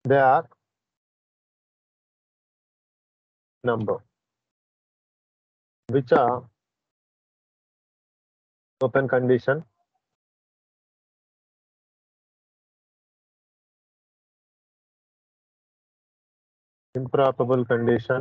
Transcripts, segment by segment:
they are number which are open condition improbable condition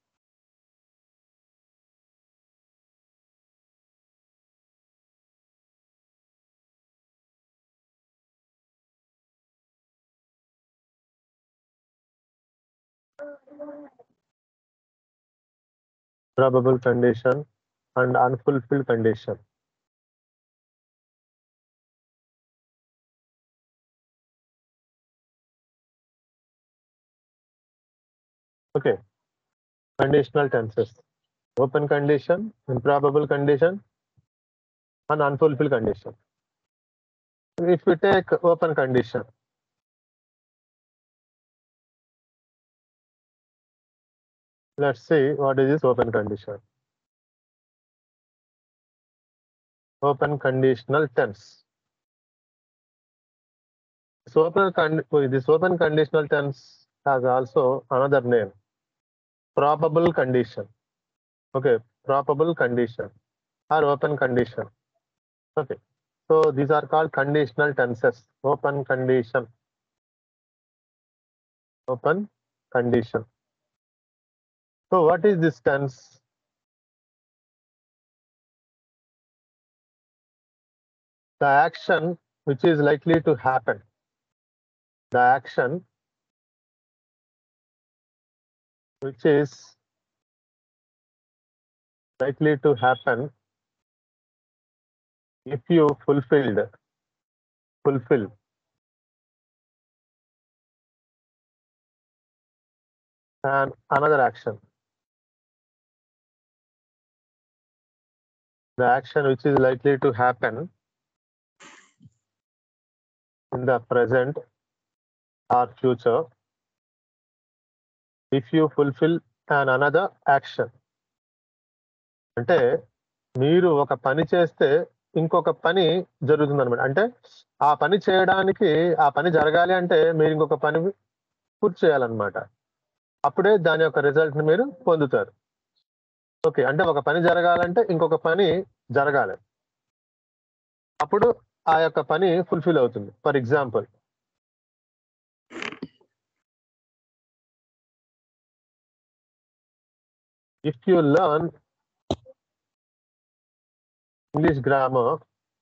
probable condition and unfulfilled condition okay conditional tenses open condition improbable condition and unfulfilled condition if we take open condition let's see what is this open condition open conditional tense so open con- this open conditional tense has also another name probable condition okay probable condition or open condition okay so these are called conditional tenses open condition open condition so what is this tense the action which is likely to happen the action which is likely to happen if you fulfilled fulfill and another action the action which is likely to happen in the present or future if you fulfill an another action అంటే మీరు ఒక పని చేస్తే ఇంకొక పని జరుగుతుంది అనమాట అంటే ఆ పని చేయడానికి ఆ పని జరగాలి అంటే మీరు ఇంకొక పని పూర్తి చేయాలన్నమాట అప్పుడే దాని యొక్క రిజల్ట్ ని మీరు పొందుతారు ఓకే అంటే ఒక పని జరగాలంటే ఇంకొక పని జరగాలి అప్పుడు ఆ యొక్క పని ఫుల్ఫిల్ అవుతుంది for example if you learn English grammar,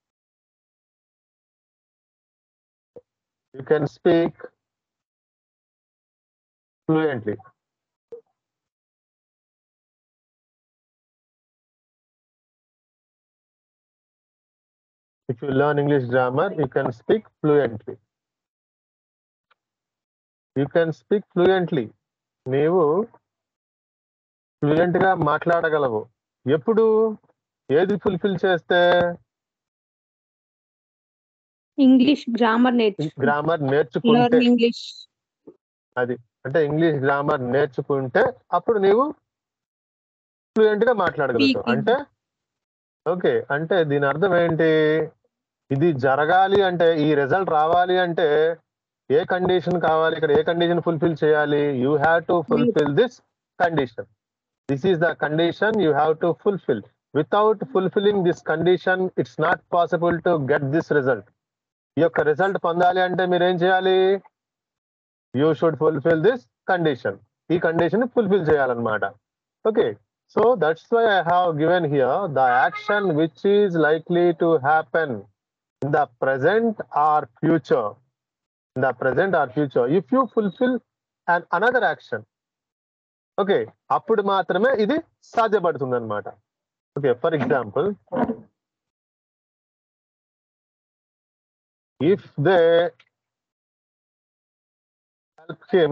you can speak fluently. If you learn English grammar, you can speak fluently. You can speak fluently. నీవు ఫ్లూయెంట్ గా మాట్లాడగలవు ఎప్పుడు ఏది ఫుల్ఫిల్ చేస్తే ఇంగ్లీష్ గ్రామర్ నేర్చు గ్రామర్ నేర్చుకుంటే లెర్న్ ఇంగ్లీష్ అంటే English grammar నేర్చుకుంటే అప్పుడు నీవు ఫ్లూయెంట్ గా మాట్లాడగలుగుతావు Speaking. అంటే ఓకే అంటే దీని అర్థం ఏంటి ఇది జరగాలి అంటే ఈ రిజల్ట్ రావాలి అంటే ఏ కండిషన్ కావాలి ఇక్కడ ఏ కండిషన్ ఫుల్ఫిల్ చేయాలి you have to fulfil this condition this is the condition you have to fulfil without fulfilling this condition it's not possible to get this result ఈ యొక్క రిజల్ట్ పొందాలి అంటే మీరు ఏం చేయాలి you should fulfil this condition ఈ condition fulfil చేయాలన్నమాట okay so that's why I have given here the action which is likely to happen in the present or future in the present or future if you fulfil and another action okay అప్పుడు మాత్రమే ఇది సాధ్యపడుతుంది అనమాట okay for example if they help him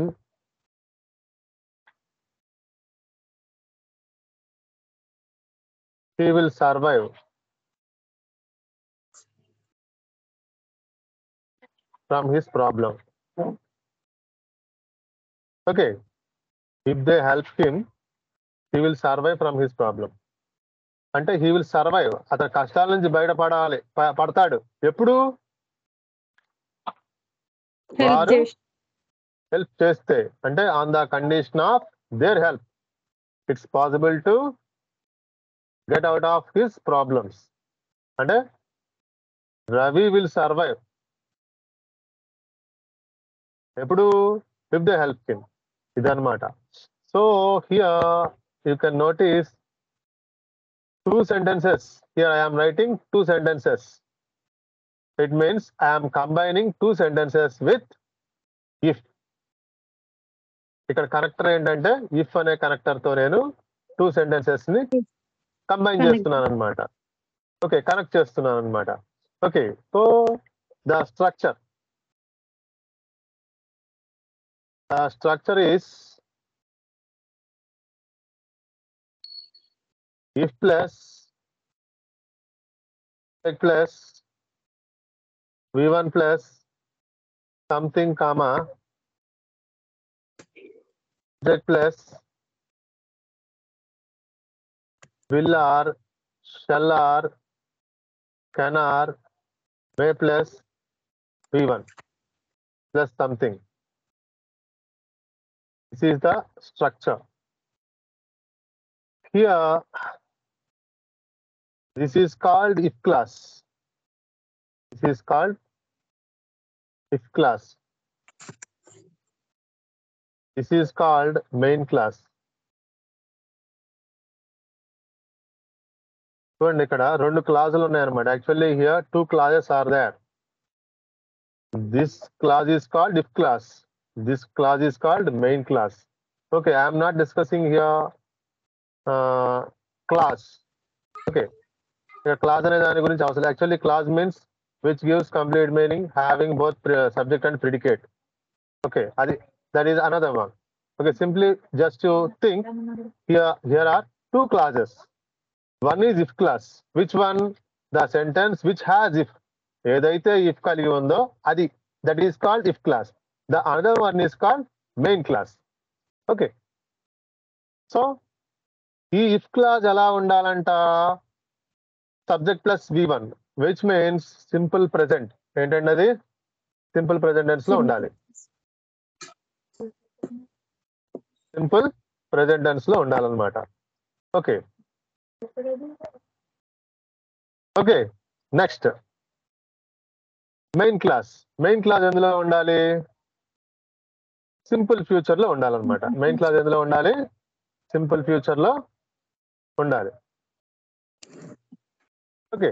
he will survive from his problem okay if they help him he will survive from his problem అంటే he will survive అతను కష్టాల నుంచి బయటపడాలి ప- పడతాడు ఎప్పుడు హెల్ప్ వారు చేసి హెల్ప్ చేస్తే అంటే on the condition of their help it's possible to get out of his problems అంటే రవి విల్ సర్వైవ్ ఎప్పుడు ఇఫ్ ద హెల్ప్ కిమ్ ఇదన్నమాట so here you can notice two sentences here I'm writing two sentences it means I'm combining two sentences with if ఇక్కడ connector ఏంటంటే if అనే connector తో నేను two sentences ని combine Connect. చేస్తున్నాను అనమాట okay connect చేస్తున్నాను అనమాట okay so the structure the structure is if plus plus v1 plus something comma z plus will or shall or can or may plus v1 plus something this is the structure here this is called if class this is called if class. This is called main class. చూడండి ఇక్కడ రెండు క్లాజులు ఉన్నాయన్నమాట actually here two clauses are there this clause is called if clause this clause is called main clause okay I'm not discussing here clause okay ఇక clause అనే దాని గురించి అవసరం actually clause means which gives complete meaning having both pre- subject and predicate. Okay, adi- that is another one. Okay, simply just to think, here here are two clauses. One is if class. Which one? The sentence which has if. ఏదైతే if కలిగి ఉందో అది that is called if clause the another one is called main clause okay so ఈ if clause ఎలా ఉండాలంట subject plus V one which means simple present ఏంటండి అది simple present tense లో ఉండాలి సింపుల్ ప్రెసెంట్ టెన్స్ లో ఉండాలన్నమాట okay okay next main clause main clause ఎందులో ఉండాలి సింపుల్ ఫ్యూచర్ లో ఉండాలన్నమాట మెయిన్ క్లాస్ ఎందులో ఉండాలి సింపుల్ ఫ్యూచర్ లో ఉండాలి okay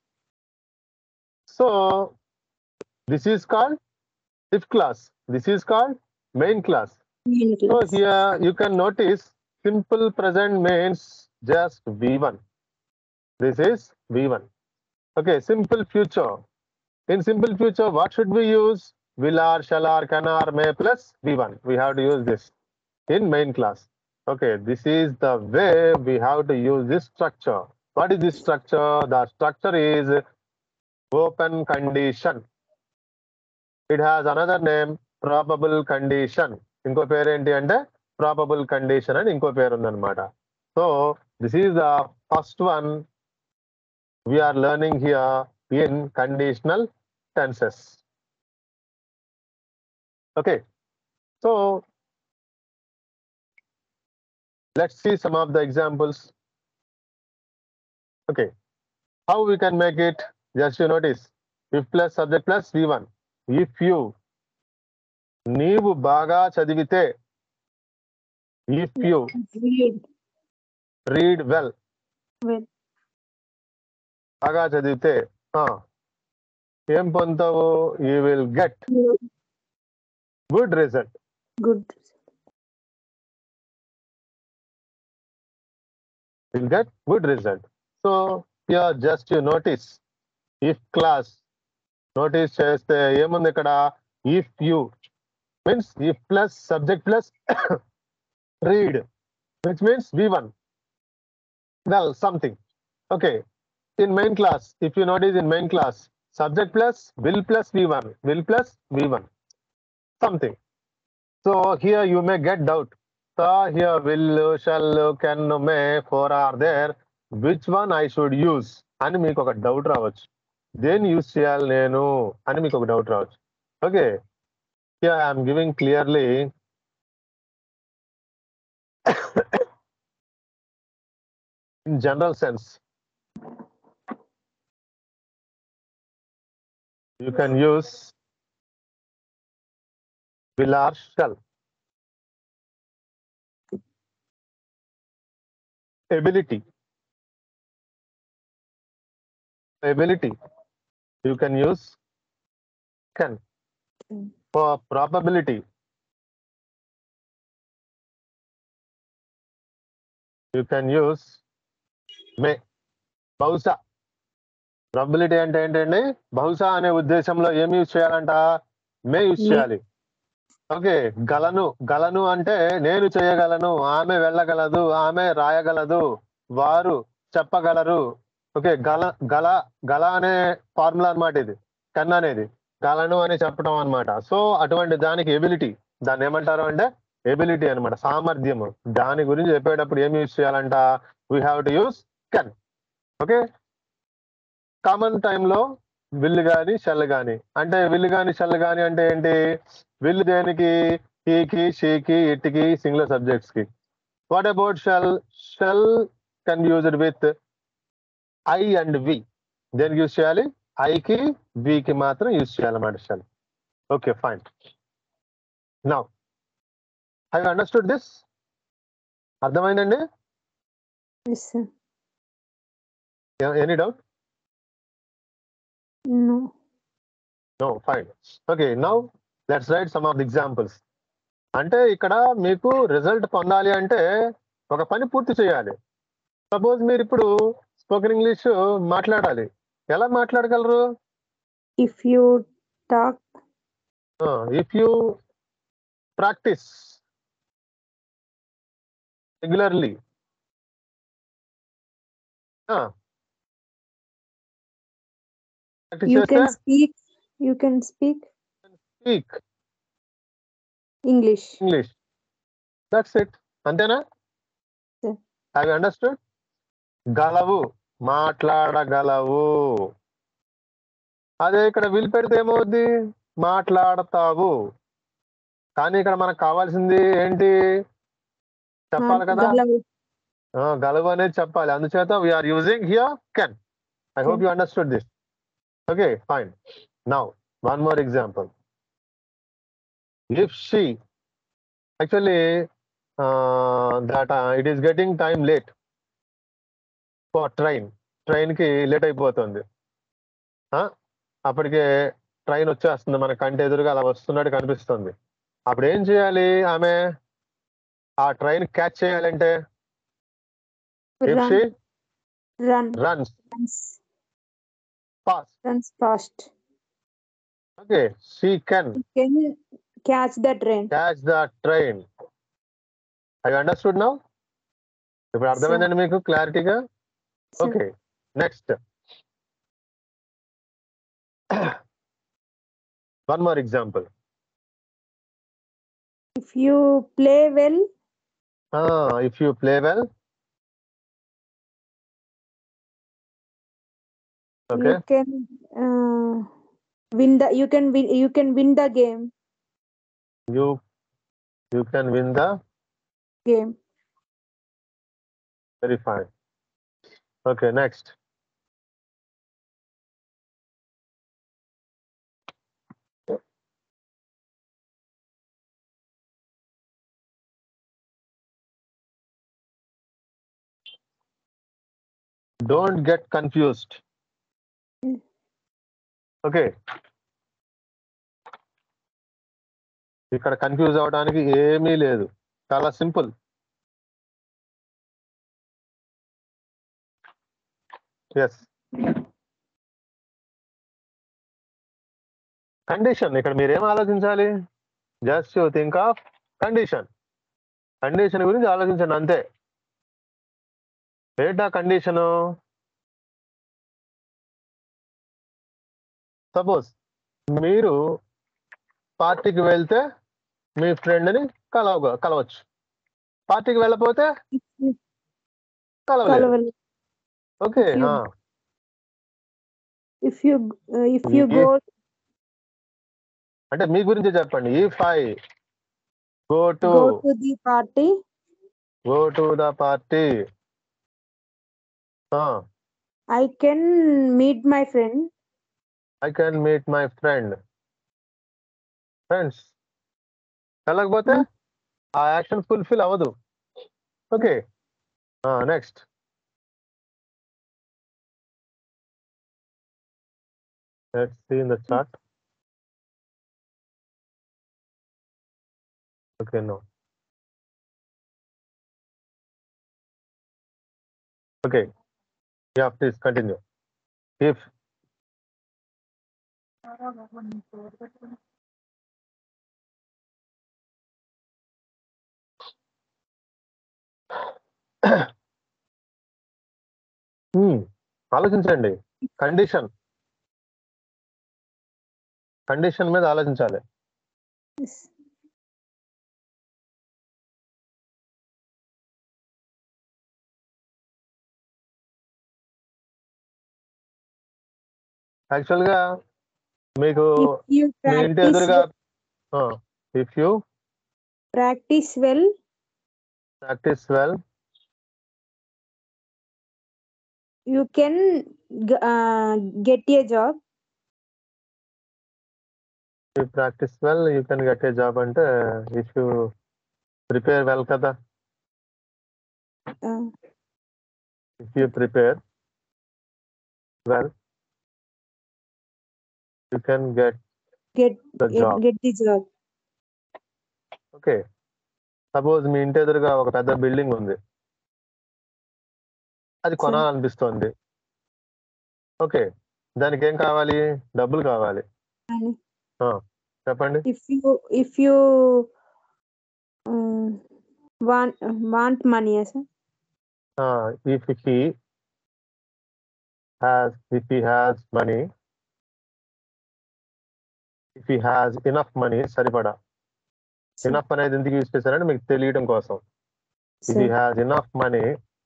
so this is called if clause this is called main clause So here you can notice simple present means just V1. This is V1. Okay, simple future. In simple future, what should we use? Will are, shall are, can are, may plus V1. We have to use this in main class. Okay, this is the way we have to use this structure. What is this structure? The structure is open condition. It has another name, probable condition. ఇంకో పేరు ఏంటి అంటే probable condition అని ఇంకో పేరు ఉందన్నమాట so this is the first one we're learning here in conditional tenses okay so let's see some of the examples okay how we can make it just you notice if plus subject plus v1 if you నీవు బాగా చదివితే if you read well Well. బాగా చదివితే ఆ, ఏం పొందుతావు you will get good result good will get good result. So here just you notice if class notice చేస్తే ఏముంది ఇక్కడ if you means if plus subject plus read which means v1 well something okay in main class if you notice in main class subject plus will plus v1 will plus v1 something so here you may get doubt so here will, shall, can, may, four are there. Which one I should use? అని మీకు ఒక doubt రావచ్చు దేని use చేయాలి నేను అని మీకు ఒక డౌట్ రావచ్చు okay here I am giving clearly in general sense. You can use will or shall. Ability. Ability. You can use can. Can. For probability. You can use may బహుశా probability అంటే ఏంటండి బహుశా అనే ఉద్దేశంలో ఏమి యూజ్ చేయాలంట may use May. చేయాలి okay గలను గలను అంటే నేను చేయగలను ఆమె వెళ్ళగలదు ఆమె రాయగలదు వారు చెప్పగలరు ఓకే గల గల గల అనే ఫార్ములా అన్నమాట ఇది కన్ అనేది గలను అని చెప్పడం అన్నమాట సో అటువంటి దానికి ఎబిలిటీ దాన్ని ఏమంటారు అంటే ఎబిలిటీ అన్నమాట సామర్థ్యము దాని గురించి చెప్పేటప్పుడు ఏమి యూజ్ చేయాలంట we have to use can okay common టైంలో విల్లు కానీ షెల్ కానీ అంటే విల్లు కానీ షెల్ కానీ అంటే ఏంటి విల్లు దేనికి హీకి షీకి ఇట్కి సింగులర్ సబ్జెక్ట్స్ కి what about shall shall can used with I and we దేనికి యూజ్ చేయాలి ఐకి వికి మాత్రం యూజ్ చేయాలన్నమాట shall okay fine now I understood this అర్థమైందండి Yes, sir. Any doubt No. No fine okay now let's write some of the examples అంటే ఇక్కడ మీకు రిజల్ట్ పొందాలి అంటే ఒక పని పూర్తి చేయాలి సపోజ్ మీరు ఇప్పుడు స్పోకెన్ ఇంగ్లీష్ మాట్లాడాలి ఎలా మాట్లాడగలరు If you talk, if you practise regularly practise you చేస్తే can speak. You can speak speak English. English that's it అంతేనా Yeah. హ్యావ్ అండర్స్టూడ్ గలవు మాట్లాడగలవు అదే ఇక్కడ వీలు పెడితే ఏమవుద్ది మాట్లాడతావు కానీ ఇక్కడ మనకు కావాల్సింది ఏంటి చెప్పాలి కదా Galavu. ఆ, గలవు అనేది చెప్పాలి అందుచేత we're using here can I hope you understood this okay fine now one more example if she actually that it is getting time late for train ట్రైన్కి లేట్ అయిపోతుంది ఆ, అప్పటికే ట్రైన్ వచ్చేస్తుంది మన కంటి ఎదురుగా అలా వస్తున్నట్టు కనిపిస్తుంది అప్పుడు ఏం చేయాలి ఆమె ఆ ట్రైన్ క్యాచ్ చేయాలంటే if Run. She Run. Runs Runs. Fast Runs fast. Okay she can Can catch the train. Catch the train I understood now ఇప్పుడు అర్థమైందండి మీకు క్లారిటీగా Sir. Okay next one more example If you play well, if you play well okay you can uh, win the. You can win. You can win the game. You you can win the Game. Very fine okay next don't get confused Hmm. Okay ఇక్కడ confuse అవడానికి ఏమీ లేదు చాలా simple yes condition ఇక్కడ మీరు ఏం ఆలోచించాలి just you think of condition condition గురించి ఆలోచించండి అంతే ఏంటా కండిషను సపోజ్ మీరు పార్టీకి వెళ్తే మీ ఫ్రెండ్ని కలవ కలవచ్చు పార్టీకి వెళ్ళకపోతే If you కలవలేదు Kalaval. Okay If you- If you uh, if you Mhm. go అంటే మీ గురించి చెప్పండి if I go to go to the party go to the party i can meet my friend I can meet my friend friends వెళ్ళకపోతే ఆ action fulfil అవ్వదు okay next let's see in the chart okay no okay yeah please continue if Hmm. ఆలోచించండి condition condition మీద ఆలోచించాలి Yes. Actual గా మీకు if you మీ ఇంటి practice ఎదురుగా if you practice well practise well you can g- uh, get a job you practise well you can get a job అంటే if you prepare well కదా uh, if you prepare well you can get get the get, job get the job okay suppose మీ ఇంటి ఎదురుగా ఒక పెద్ద building ఉంది అది Sure. కొనాలనిపిస్తోంది okay దానికి ఏం కావాలి డబ్బులు కావాలి and చెప్పండి if you if you um, want want money yes sir? If he has if he has money if he has enough money సరిపడా Sir, ఇనఫ్ అనేది ఎందుకు యూజ్ చేశారంటే మీకు తెలియడం కోసం if he sir. Has enough money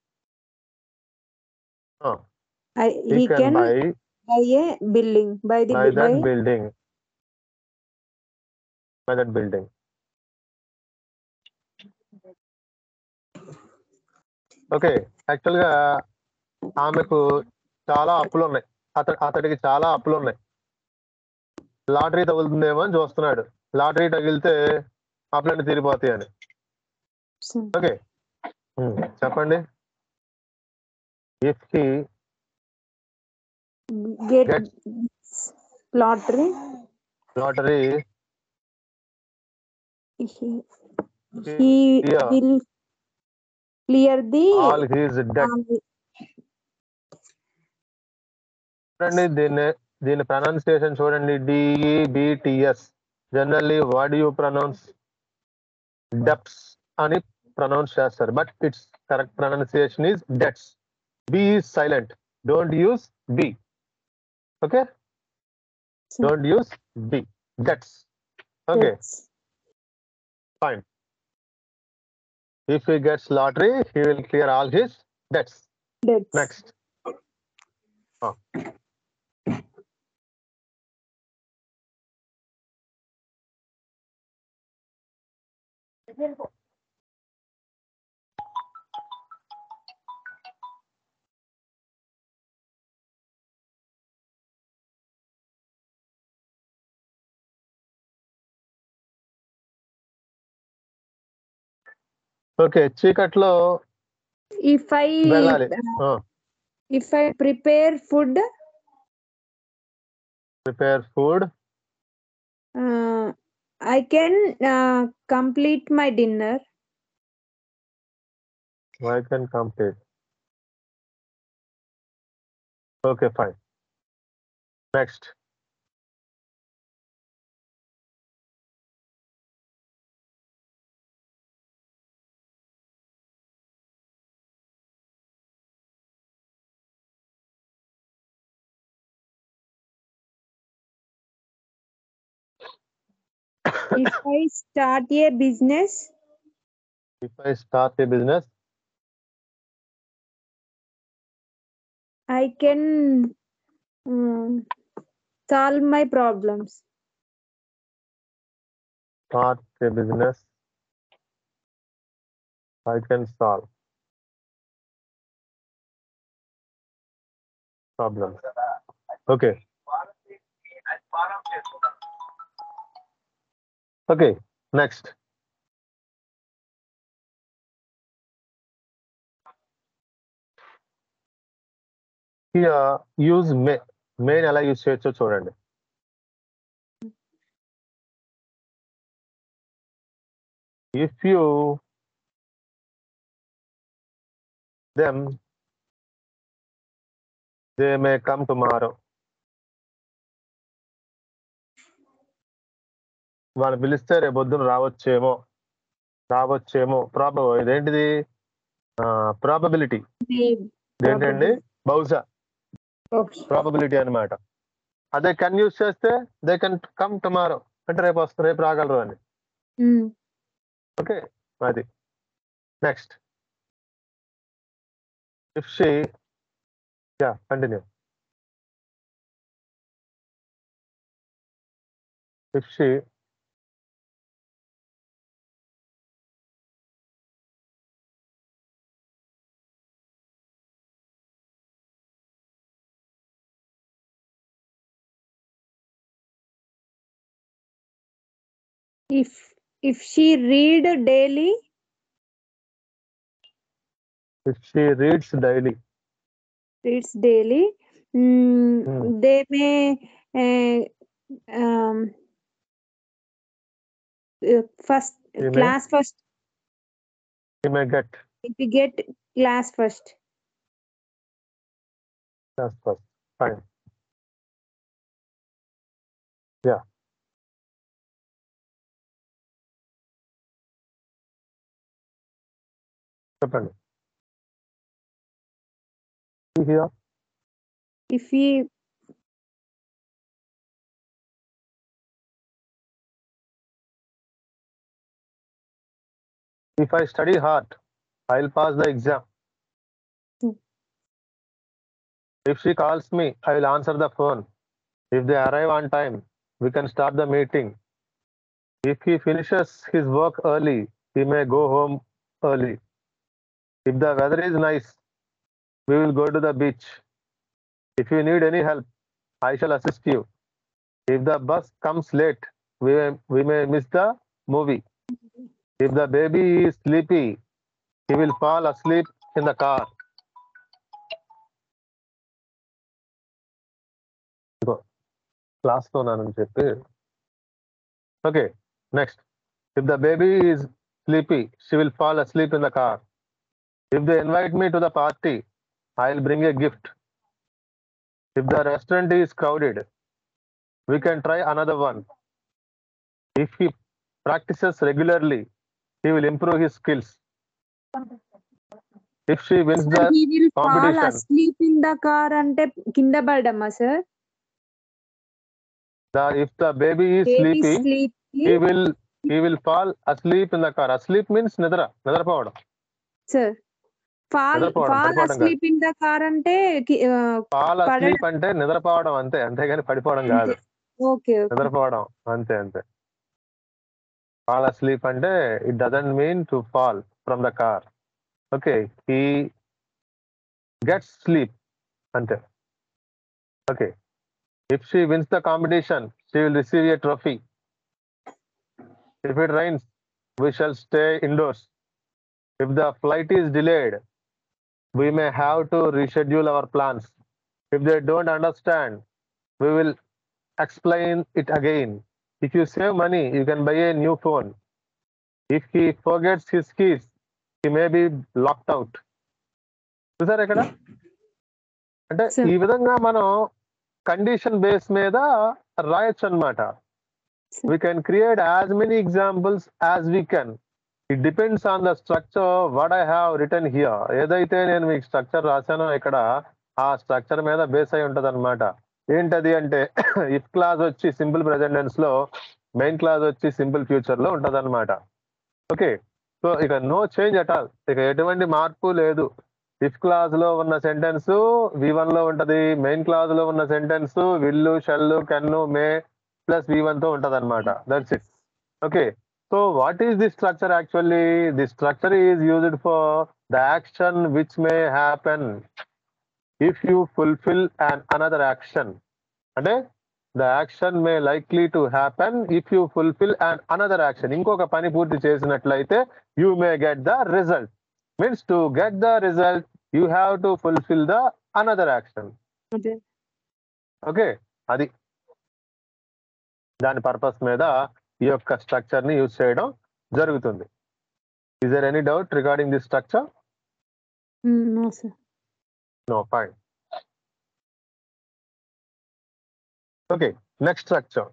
I, he he can can buy buy a building by the buy bu- that by building buy that building okay actual గా ఆమెకు చాలా అప్పులు ఉన్నాయి అత అతడికి చాలా అప్పులు ఉన్నాయి లాటరీ తగులుతుందేమో అని చూస్తున్నాడు లాటరీ తగిలితే అప్పులన్నీ తీరిపోతాయి అని sir. ఓకే ఉమ్, చెప్పండి if he get Get- lottery lottery he, He- he yeah. will clear the all his debt um, చూడండి దీన్ని దీని ప్రొనౌన్సియేషన్ చూడండి D E B T S generally what you pronounce debts అని ప్రొనౌన్స్ చేస్తారు but it's correct pronunciation is debts B is silent don't use B okay sir. Don't use B debts okay Debts. Fine if he gets lottery he will clear all his debts Debts. Next okay చీకట్లో If I వెళ్ళాలి uh, if I prepare food, prepare food uh, I can uh, complete my dinner. I can complete. Okay, fine. Next. If I start a business, If I start a business, I can um, solve my problems. start a business I can solve problems. Okay. Okay, next. Here, use may. May ఎలా use చేయొచ్చో చూడండి if you them they may come tomorrow వాళ్ళు పిలిస్తే రేపు పొద్దున రావచ్చేమో రావచ్చేమో ప్రాబ ఇదేంటిది probability ఏంటండి బహుశా ఓకే ప్రాబబిలిటీ అన్నమాట అదే కెన్ యూస్ చేస్తే దే కెన్ కమ్ టుమారో అంటే రేపు వస్తారు రేపు రాగలరు అని ఓకే అది next if she yeah continue if she if if she read daily if she reads daily reads daily mm, Hmm. they may uh, um, uh, first They may- class first you may get if you get class first That's first. Fine. Yeah. చెప్పండి here if he if I study hard, I'll pass the exam. Hmm. If she calls me, I will answer the phone. If they arrive on time, we can start the meeting. If he finishes his work early, he may go home early. If the weather is nice, we will go to the beach. If you need any help, I shall assist you. If the bus comes late, we may, we may miss the movie. If the baby is sleepy, he will fall asleep in the car. Class లో నానని చెప్పి okay next if the baby is sleepy she will fall asleep in the car if they invite me to the party I will bring a gift if the restaurant is crowded we can try another one if he practises regularly he will improve his skills. If she wins the he will fall competition. asleep in the car అంటే కింద పడమ్మా sir the if the baby is baby sleepy, sleep he will he will fall asleep in the car. Asleep means nidra, నిద్రపోవడం. Sir fall నిద్రపోవడం, fall పడిపోవడం కాదు. Asleep in the car అంటే Fall పడడం. asleep అంటే నిద్రపోవడం అంతే అంతేగాని పడిపోవడం కాదు ఓకే నిద్రపోవడం అంతే అంతే ఫాల్ అస్లీప్ అంటే it doesn't mean to fall from the car okay he gets sleep అంతే okay if she wins the competition she will receive a trophy if it rains we shall stay indoors if the flight is delayed we may have to reschedule our plans. If they don't understand, we will explain it again. If you save money, you can buy a new phone. If he forgets his keys, he may be locked out. చూసారు ఇక్కడ అంటే Sir. ఈ విధంగా మనం condition base మీద రాయొచ్చు అనమాట Sir. we can create as many examples as we can it depends on the structure what I have return here ఏదైతే నేను మీకు స్ట్రక్చర్ రాశానో ఇక్కడ ఆ స్ట్రక్చర్ మీద బేస్ అయి ఉంటది అనమాట ఏంటది అంటే ఇఫ్ క్లాస్ వచ్చి సింపుల్ ప్రెసెంటెన్స్ లో మెయిన్ క్లాస్ వచ్చి సింపుల్ ఫ్యూచర్ లో ఉంటది అనమాట ఓకే సో ఇక నో చేంజ్ అట్ ఆల్ ఇక ఎటువంటి మార్పు లేదు ఇఫ్ క్లాస్ లో ఉన్న సెంటెన్స్ వి వన్ లో ఉంటది మెయిన్ క్లాస్ లో ఉన్న sentence will shall can may plus V one తో ఉంటది అనమాట that's it okay So what is this structure actually? This structure is used for the action which may happen if you fulfill an another action. అంటే the action may likely to happen if you fulfill an another action. ఇంకొక పని పూర్తి చేసినట్లయితే you may get the result. Means to get the result, you have to fulfill the another action. అదే okay అది దాని purpose మీద ఈ యొక్క స్ట్రక్చర్ ని యూజ్ చేయడం జరుగుతుంది is there any doubt regarding this structure no sir no fine okay next structure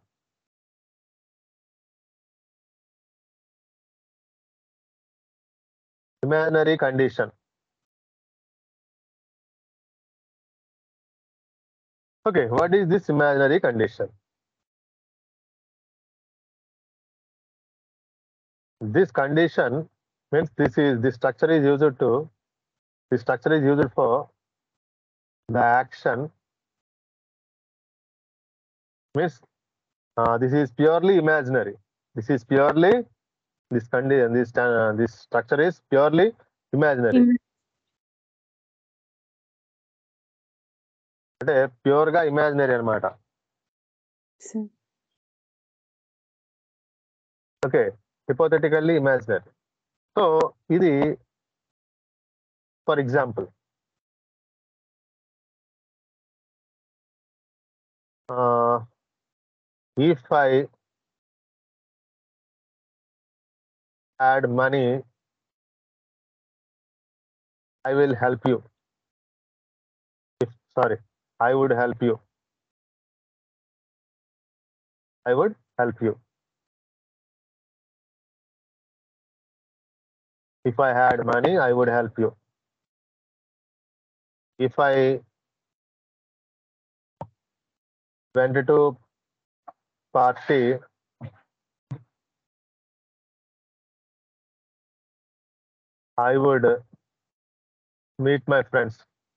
imaginary condition okay what is this imaginary condition this condition means this is this structure is used to this structure is used for the action means uh, this is purely imaginary this is purely this condition this uh, this structure is purely imaginary అంటే pure గా imaginary అనమాట sir okay hypothetically imaginary so ఇది for example if I had money I will help you sorry I would help you I would help you if I had money, I would help you. If I went to party, I would meet my friends.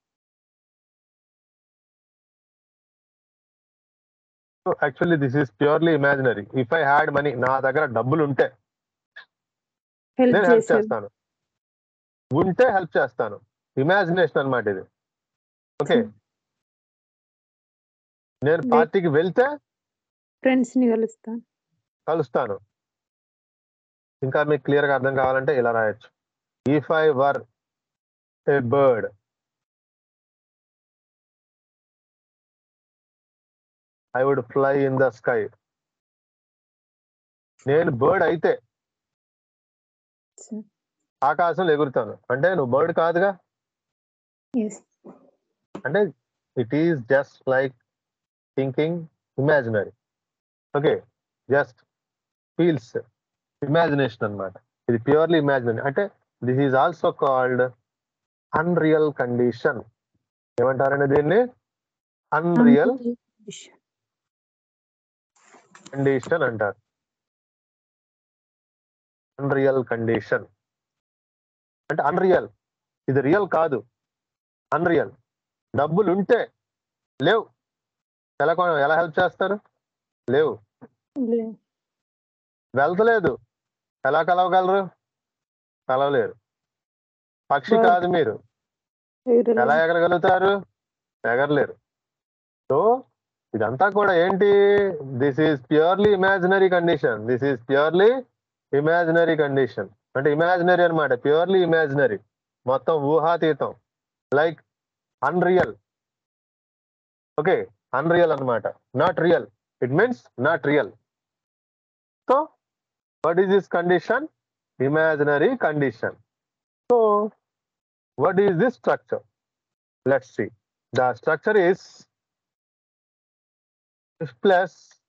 So actually, this is purely imaginary. If I had money, నా దగ్గర డబ్బులు ఉంటే help నేను help చేశారు చేస్తాను ఉంటే help చేస్తాను imagination అన్నమాట ఇది ఓకే నేను Wait. పార్టీకి వెళ్తే ఫ్రెండ్స్ ని కలుస్తాను కలుస్తాను ఇంకా మీకు క్లియర్ గా అర్థం కావాలంటే ఇలా రాయొచ్చు if I were a bird I would fly in the sky నేను బర్డ్ అయితే సార్ ఆకాశంలో ఎగురుతాను అంటే నువ్వు బర్డ్ కాదుగా ఎస్ అంటే it is just like thinking imaginary okay just feels imagination అన్నమాట ఇది ప్యూర్లీ ఇమాజినరీ అంటే this is also called unreal condition ఏమంటారండి దీన్ని అన్రియల్ కండిషన్ అంటారు అన్రియల్ కండిషన్ అంటే అన్రియల్ ఇది రియల్ కాదు అన్రియల్ డబ్బులు ఉంటే లేవు ఎలా కొన- ఎలా హెల్ప్ చేస్తారు లేవు వెళ్తలేదు ఎలా కలవగలరు కలవలేరు పక్షి Bird. కాదు మీరు ఎలా ఎగరగలుగుతారు ఎగరలేరు సో ఇదంతా కూడా ఏంటి this is purely imaginary condition this is purely imaginary condition అంటే ఇమాజినరీ అన్నమాట ప్యూర్లీ ఇమాజినరీ మొత్తం ఊహాతీతం లైక్ అన్రియల్ ఓకే అన్రియల్ అన్నమాట not real it means not real so what is this condition imaginary condition so what is this structure? Let's see. The structure is if plus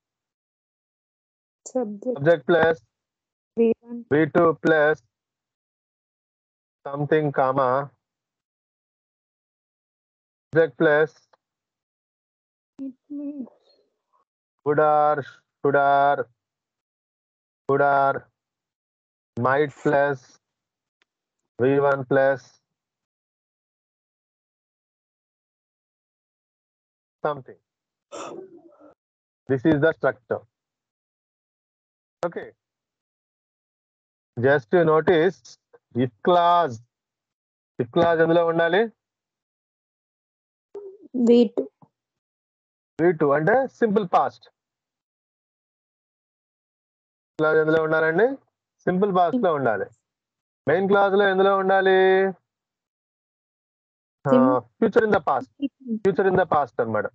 subject subject plus V one V2 plus something comma subject plus would are should are could are might plus V1 plus something. This is the structure. Okay. Just notice if clause if clause ఎందులో ఉండాలి V two V two అంటే simple past clause ఎందులో ఉండాలండి simple past లో ఉండాలి main clause లో ఎందులో ఉండాలి Sim- future in the past future in the past అన్నమాట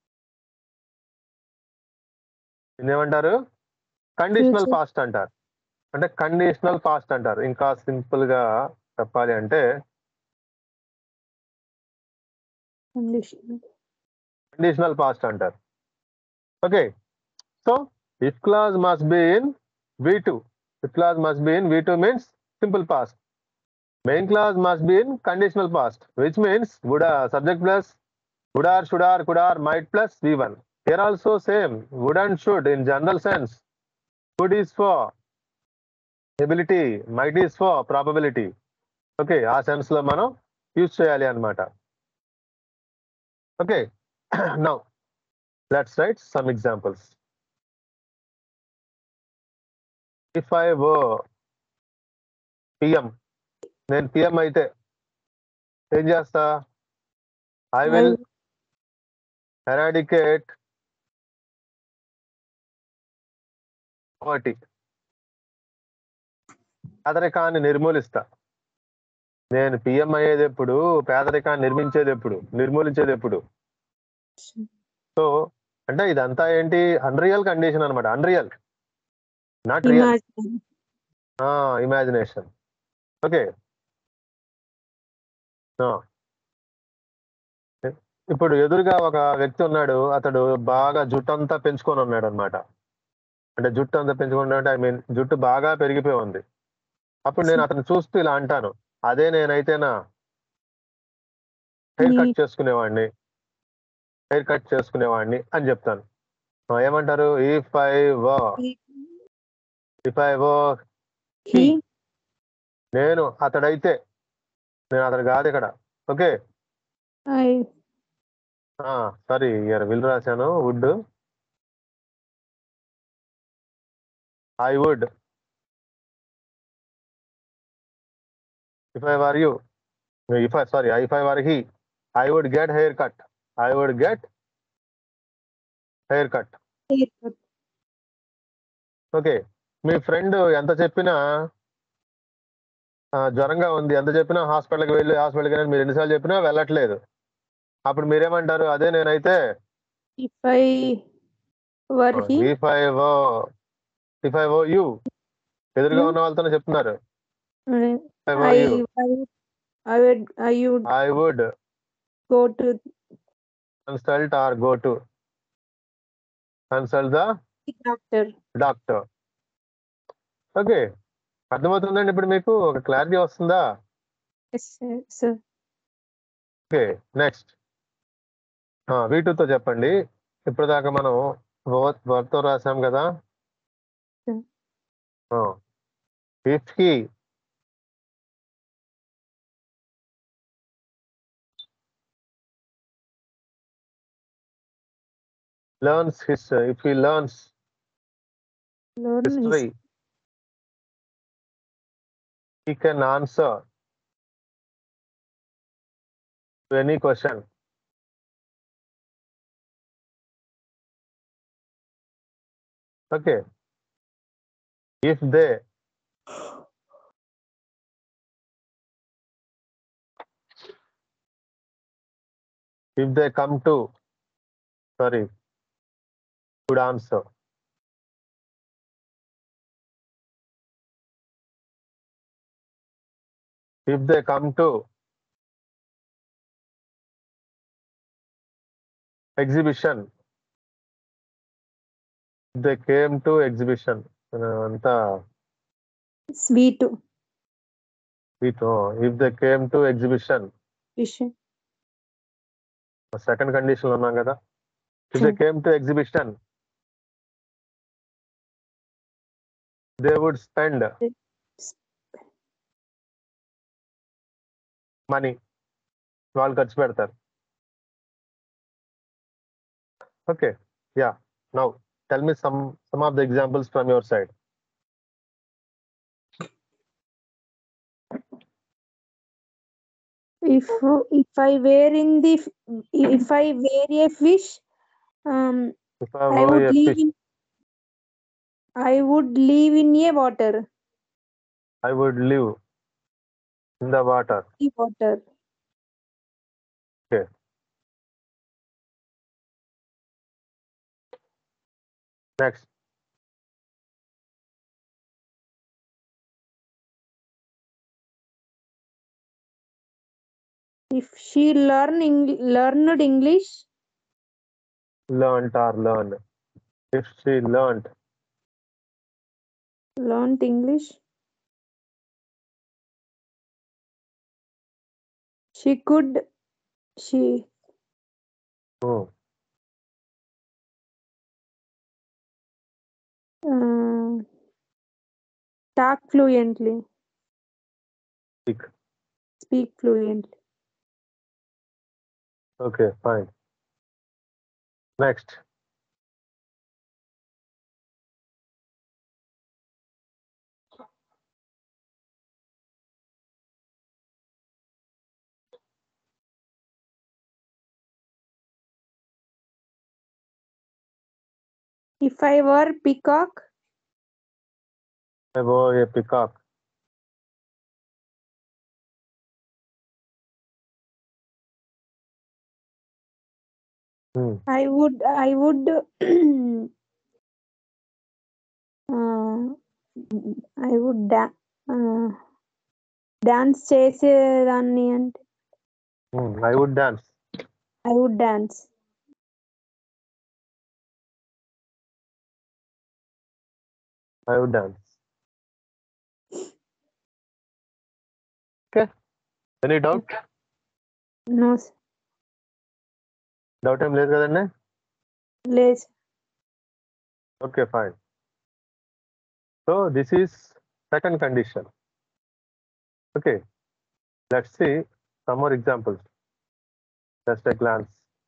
ఏమంటారు కండిషనల్ Future. పాస్ట్ అంటారు అంటే కండిషనల్ పాస్ట్ అంటారు ఇంకా సింపుల్ గా చెప్పాలి అంటే కండిషన్ కండిషనల్ పాస్ట్ అంటారు okay so if clause must be in V two if clause must be in V two means simple past main clause must be in conditional past which means would subject plus would are should are could are might plus v1 here also same would and should in general sense would is for ability might is for probability okay ఆ sense లో మనం use చేయాలి అనమాట okay now let's write some examples if I were PM నేను PM అయితే ఏం చేస్తా I will eradicate ఒకటి పేదరికాన్ని నిర్మూలిస్తా నేను పిఎం అయ్యేది ఎప్పుడు పేదరికాన్ని నిర్మించేది ఎప్పుడు నిర్మూలించేది ఎప్పుడు సో అంటే ఇదంతా ఏంటి అన్రియల్ కండిషన్ అనమాట unreal not real imagine imagination okay ఇప్పుడు ఎదురుగా ఒక వ్యక్తి ఉన్నాడు అతడు బాగా జుట్టు అంతా పెంచుకొని ఉన్నాడు అనమాట అంటే జుట్టు అంతా పెంచుకుంటా అంటే ఐ మీన్ జుట్టు బాగా పెరిగిపోయి ఉంది అప్పుడు నేను అతను చూస్తూ ఇలా అంటాను అదే నేనైతేనా హెయిర్ కట్ చేసుకునేవాడిని హెయిర్ కట్ చేసుకునేవాడిని అని చెప్తాను ఆ, ఏమంటారు if I were if I were he నేను అతడైతే నేను అతడు కాదు ఇక్కడ okay I sorry here will రాశాను would I would if I were you if I sorry if I were he I would get hair cut I would get hair cut okay మీ friend ఎంత చెప్పినా ఆ, జ్వరంగా ఉంది ఎంత చెప్పినా హాస్పిటల్కి వెళ్ళి హాస్పిటల్కి వెళ్ళి మీరు ఎన్నిసార్లు చెప్పినా వెళ్ళట్లేదు అప్పుడు మీరేమంటారు అదే నేనైతే if I were he if I were if I were you ఎదురుగా ఉన్న వాళ్ళతోనే చెప్తున్నారు I I would I would I would go to consult or go to consult the doctor doctor okay అర్థమవుతుందండి ఇప్పుడు మీకు ఒక క్లారిటీ వస్తుందా ఎస్ సార్ ఓకే నెక్స్ట్ వీటితో చెప్పండి ఇప్పుడు దాకా మనం వర్తో రాసాం కదా Hmm. If he learns his if he learns learn history he can answer to any question okay if they if they come to sorry good answer if they come to exhibition if they came to exhibition uh, అంతా sweet if they came to exhibition విషయం second condition లో ఉన్నాం కదా if they Hmm. Came to exhibition they would spend money వాళ్ళు ఖర్చు పెడతారు okay yeah now tell me some some of the examples from your side if if I were in the f- if I were a fish, um, If I I were would a live fish, in I would live in a water. I would live in the water. The water. Next. If she learn Eng- learned English, Learned or learned. If she learned, learned English, she could she hmm, uh, talk fluently, speak. speak fluently. Okay, fine. Next. If I were peacock, I were a peacock. Hmm. I would I would uh, I would da- uh, dance చేసేదాన్ని అంటే Hmm. I would dance. I would dance I would dance. Okay. Any doubt? No doubt ఏం లేదు కదండి లేదు Okay, fine. So this is second condition. Okay. Let's see some more examples. Just a glance.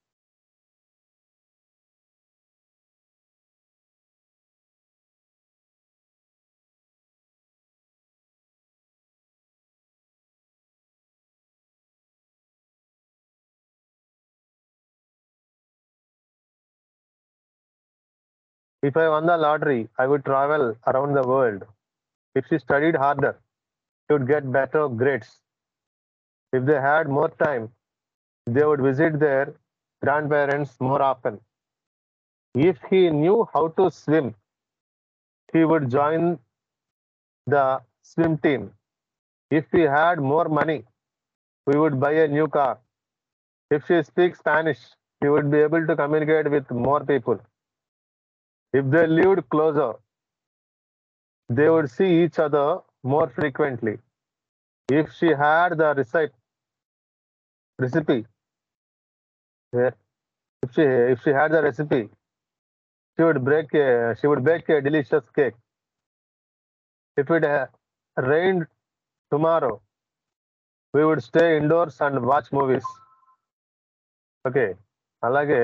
If I won the lottery, I would travel around the world. If she studied harder, she would get better grades. If they had more time, they would visit their grandparents more often. If he knew how to swim, he would join the swim team. If he had more money, we would buy a new car. If she speaks Spanish, she would be able to communicate with more people. If they lived closer, they would see each other more frequently. If she had the recipe, recipe, yeah, if she if she had the recipe, she would break a, she would bake a delicious cake. If it uh, rained tomorrow, we would stay indoors and watch movies. Okay అలాగే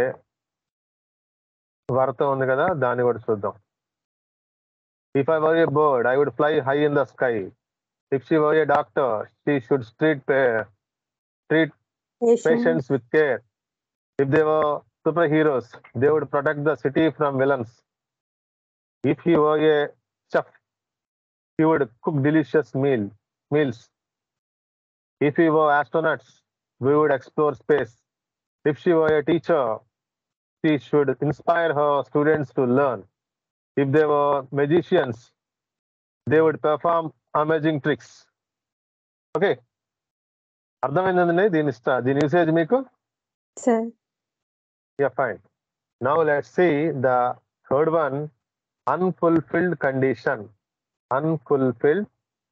వరత ఉంది కదా దాన్ని కూడా చూద్దాం if I were a bird I would fly high in the sky if she were a doctor she should street treat patients with care. If they were superheroes, they would protect the city from villains. If he were a chef, he would cook delicious meal meals. If we were astronauts, we would explore space. If she were a teacher, she should inspire her students to learn. If they were magicians, they would perform amazing tricks. Okay. అర్థమైందండి దీని ఇష్ట దీని usage మీకు sir yeah fine now let see the third one unfulfilled condition unfulfilled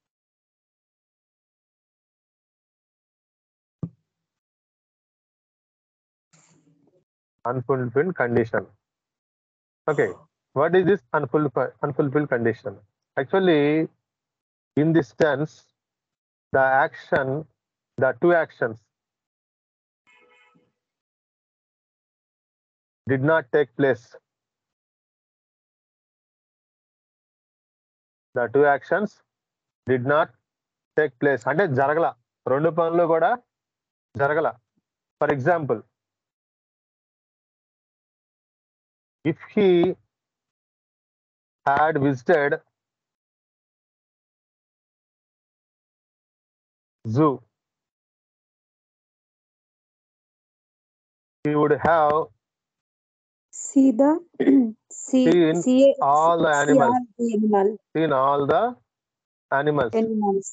unfulfilled condition. Okay, what is this unfulfilled, unfulfilled condition? Actually, in this tense, the action, the two actions did not take place. The two actions did not take place. అంటే జరగల రెండు పనులు కూడా జరగల for example if he had visited zoo he would have See the see Seen see all the see animals. all the animal seen all the animals. animals.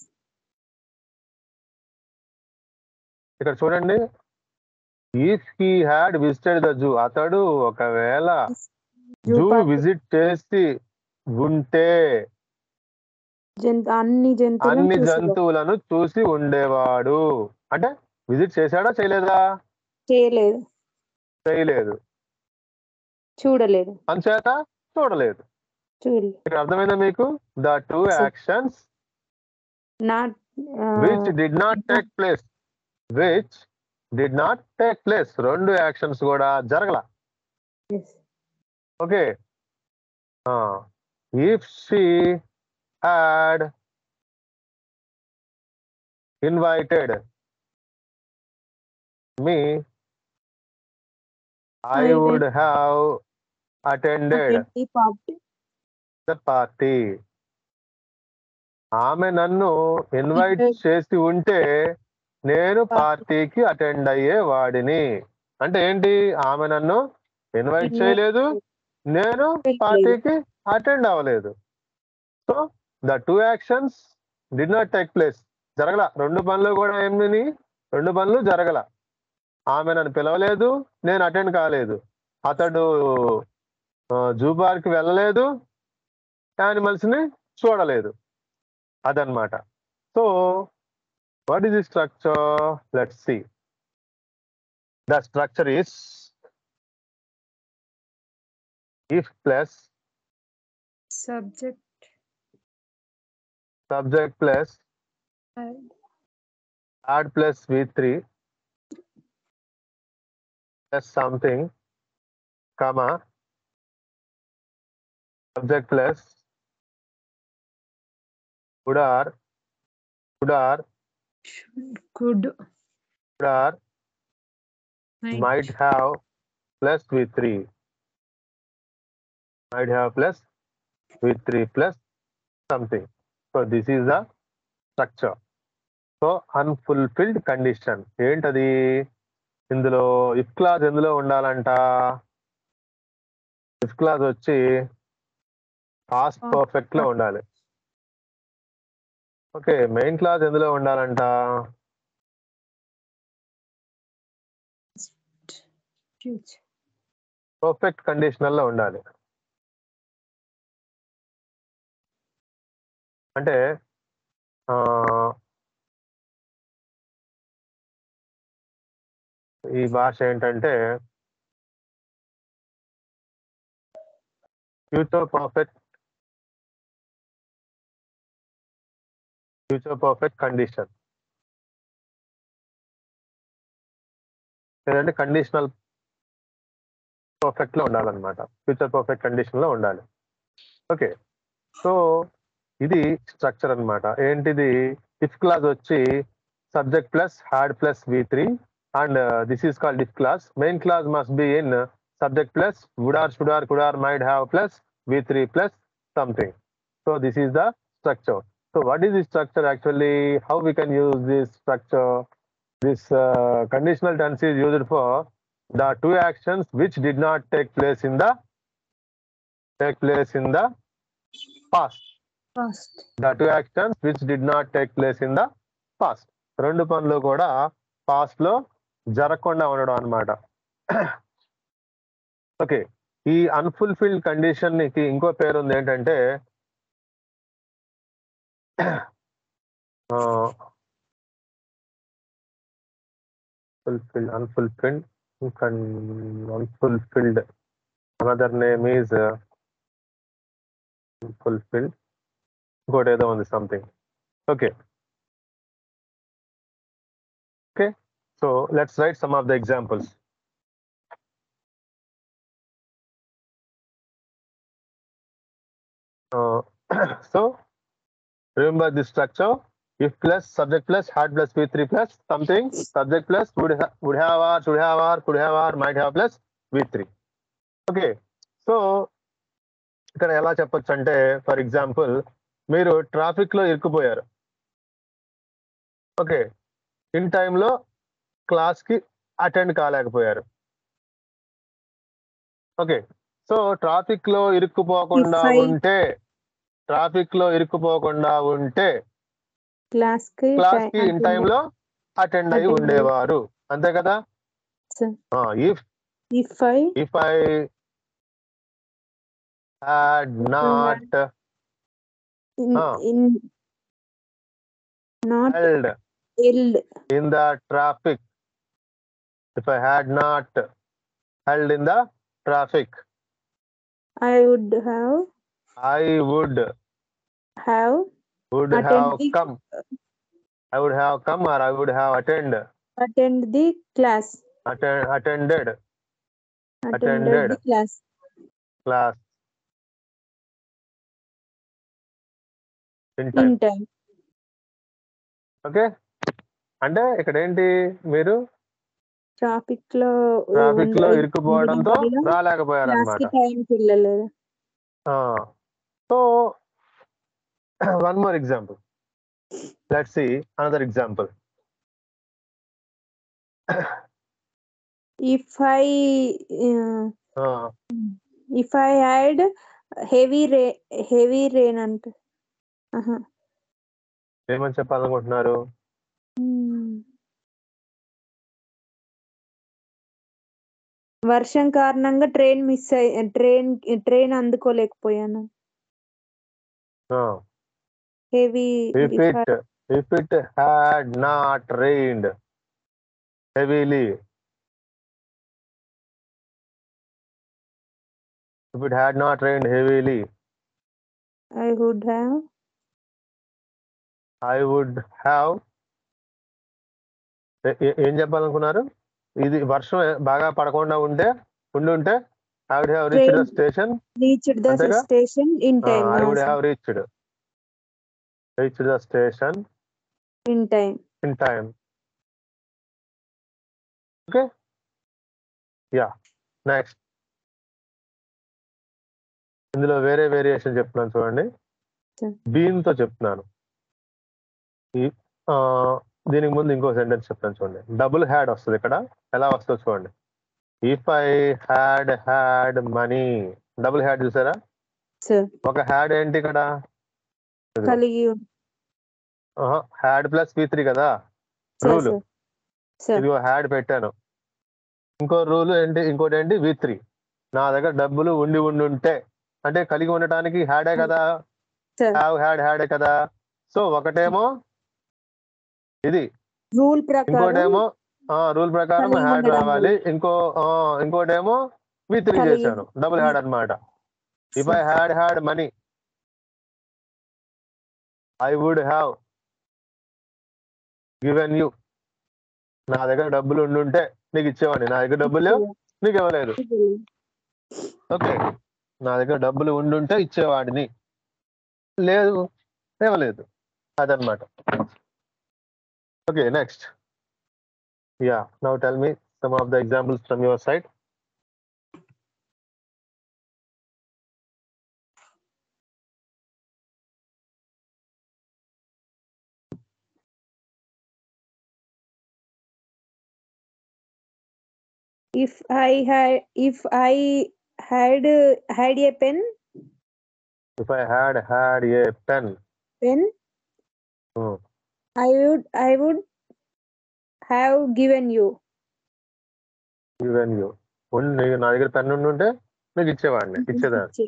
ఇక్కడ చూడండి if he had visited the zoo అతడు ఒకవేళ Zoo zoo park visit చేసి ఉంటే జంతు అన్ని జంతువులను అన్ని చూసేవాడు. జంతువులను చూసి ఉండేవాడు అంటే విజిట్ చేశాడా చేయలేదా చేయలేదు చేయలేదు చూడలేదు అంచేత చూడలేదు చూడలేదు ఇక్కడ అర్థమైందా మీకు the two Sir. Actions not which did not take place which did not take place రెండు యాక్షన్స్ కూడా జరగల okay if she had invited me I I would have attended party the party ఆమె నన్ను ఇన్వైట్ Invite. చేసి ఉంటే నేను Party. పార్టీకి attend అయ్యే వాడిని అంటే ఏంటి ఆమె నన్ను ఇన్వైట్ Invite చేయలేదు నేను చేయలేదు. పార్టీకి అటెండ్ అవ్వలేదు so the two actions did not take place జరగల రెండు పనులు కూడా ఏమి రెండు పనులు జరగల ఆమె నన్ను పిలవలేదు నేను అటెండ్ కాలేదు అతడు జూ పార్క్ వెళ్ళలేదు యానిమల్స్ ని చూడలేదు అదనమాట so what is the structure let see the structure is if plus subject subject plus add plus v3 plus something comma subject plus would are would are could would are might have plus v3 might have plus v3 plus something so this is the structure so unfulfilled condition ఏంటది ఇందులో if clause ఎందులో ఉండాలంట if clause వచ్చి past Ah. Perfect లో ఉండాలి okay main clause ఎందులో ఉండాలంట perfect conditional లో ఉండాలి అంటే ఆ, ఈ భాష ఏంటంటే future perfect future perfect condition లేదంటే కండిషనల్ పర్ఫెక్ట్ లో ఉండాలన్నమాట ఫ్యూచర్ పర్ఫెక్ట్ కండిషన్ లో ఉండాలి ఓకే సో ఇది స్ట్రక్చర్ అన్నమాట ఏంటిది ఇఫ్ క్లాస్ వచ్చి subject plus had plus V three and this is called if clause main clause must be in subject plus would or should or could or might have plus V three plus something so this is the structure so what is the structure actually how we can use this structure this conditional tense is used for the two actions which did not take place in the take place in the past first the two actions which did not take place in the past రెండు పనులు కూడా past లో జరగకుండా ఉండడం అన్నమాట okay ఈ unfulfilled condition కి ఇంకో పేరు ఉంది ఏంటంటే fulfilled unfulfilled con- unfulfilled another name is uh, fulfilled ఇంకోటి ఏదో ఉంది something okay okay so let's write some of the examples so remember this structure if plus subject plus had plus v3 plus something subject plus would ha- would have or should have or could have or might have plus v3 ఓకే so ఇక్కడ ఎలా చెప్పొచ్చు అంటే for example మీరు traffic లో ఇరుక్కుపోయారు okay in టైంలో class కి అటెండ్ కాలేకపోయారు ఓకే సో ట్రాఫిక్ లో ఇరుక్కుపోకుండా If I- ఉంటే ట్రాఫిక్ లో ఇరుక్కుపోకుండా ఉంటే క్లాస్ కి క్లాస్ కి ఇన్ time- లో అటెండ్ అయి Attend ఉండేవారు అంతే కదా Sir. If if I if I had not in, Ah. in not held held in the traffic if i had not held in the traffic I would have i would have would Attend have the- come i would have come or i would have attend attend the class attend, attended attended Attended. the class class in time in time okay అంటే ఇక్కడ ఏంటి మీరు traffic లో traffic లో ఉండ- ఇరుక్కుపోవడంతో ఉండడం వల్ల రాలేకపోయారు క్లాస్ అనమాట కి టైం కి వెళ్ళలేదు so one more example let see another example if I uh, if I had heavy rain heavy rain అంటే ఆహా. ఏమని చెప్పాలనుకుంటున్నారు Hmm. వర్షం కారణంగా ట్రైన్ మిస్ అయ్యి ట్రైన్ ట్రైన్ అందుకోలేకపోయాను heavy if it if it had not rained heavily if it had not rained heavily I would have I would have ఏం చెప్పాలనుకున్నారు ఇది వర్షం బాగా పడకుండా ఉంటే ఉండి ఉంటే I would have reach the Train. Station reached the అంతేగా? Station in time I would have reached reach the station in time in time okay yeah next ఇందులో వేరే వేరియేషన్ చెప్తున్నాను చూడండి Sure. బీన్ తో చెప్తున్నాను ఈ ఆ, దీనికి ముందు ఇంకో సెంటెన్స్ చెప్తాను చూడండి డబుల్ హ్యాడ్ వస్తుంది ఇక్కడ ఎలా వస్తుందో చూడండి if I had had money double had చూసారా సార్ ఒక హ్యాడ్ ఏంటి ఇక్కడ కలిగి హ్యాడ్ ప్లస్ వి త్రీ కదా సార్ రూల్ సార్ సార్ ఇదిగో హ్యాడ్ పెట్టాను ఇంకో రూల్ ఏంటి ఇంకోటి ఏంటి వి త్రీ నా దగ్గర డబ్బులు ఉండి ఉండి ఉంటే అంటే కలిగి ఉండటానికి హ్యాడే కదా సార్ హ్యావ్ హ్యాడ్ హ్యాడే కదా సో ఒకటేమో ఇది రూల్ ప్రకారం ఇంకోటేమో రూల్ ప్రకారం కలిగి హ్యాడ్ ఉండడం రావాలి ఇంకో ఆ, ఇంకోటేమో వి త్రీ కలిగి- చేశాను డబుల్ హ్యాడ్ అన్నమాట if I had had money I would have given you నా దగ్గర డబ్బులు ఉండుంటే నీకు ఇచ్చేవాడిని నా దగ్గర డబ్బులు లేవు నీకు ఇవ్వలేదు ఓకే నా దగ్గర డబ్బులు ఉండుంటే ఇచ్చేవాడిని లేదు ఇవ్వలేదు అదనమాట okay next yeah now tell me some of the examples from your side if I had if I had had a pen if I had had a pen pen Hmm. I would I would have given you given you నా దగ్గర pen ఉండుంటే నీకు ఇచ్చేవాడిని ఇచ్చేదాన్ని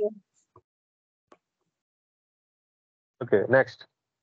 okay next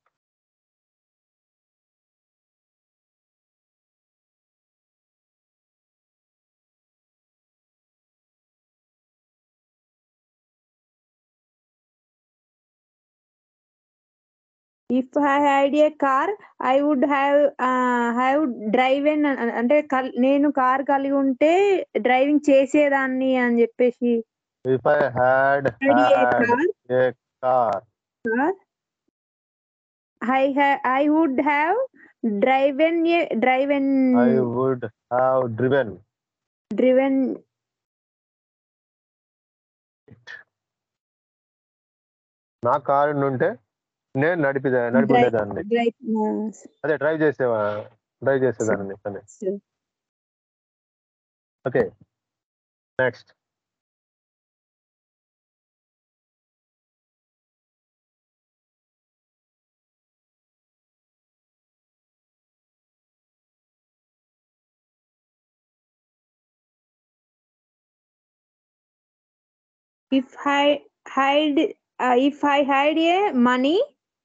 if I had a car I would have uh, have driven అ- అంటే కల్- నేను కార్ కలిగి ఉంటే డ్రైవింగ్ చేసేదాన్ని అని చెప్పేసి if I had had a had car a car car I I would have driven a driven I would have driven driven నా కారు ఉంటే నేను నడిపిదే నడిపేదాన్ని అదే డ్రైవ్ చేసేవా డ్రైవ్ చేసేదాన్ని అని okay next if I hide uh, if I hide a money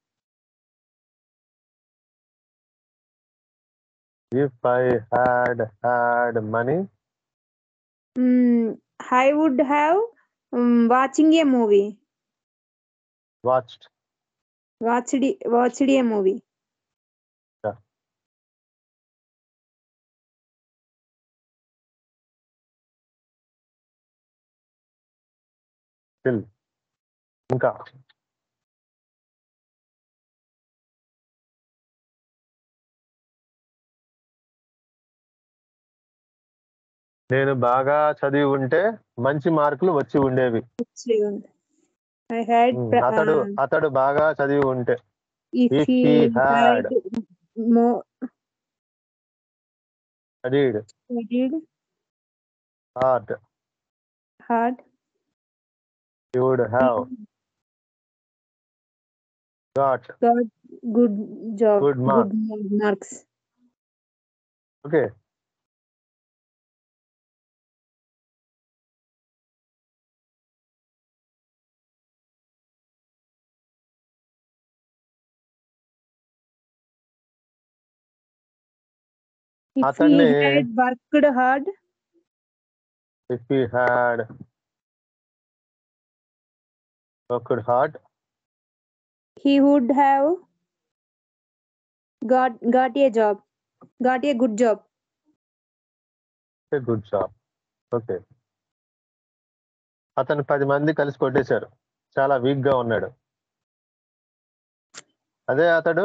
if I had had money mm, I would have um, watching a movie watched watched watched a movie Yeah. Still ఇంకా నేను బాగా చదివి ఉంటే మంచి మార్కులు వచ్చి ఉండేవి I had um, pra- అతడు uh, అతడు బాగా చదివి ఉంటే if, if he, he had had more studied studied hard hard you would have got got good job Good mark. good marks okay if అతన్ని- he had worked hard if you had worked hard he would have got got a job got a good job good job okay అతను పది మంది కలిసి కొట్టేశారు చాలా week గా ఉన్నాడు అదే అతడు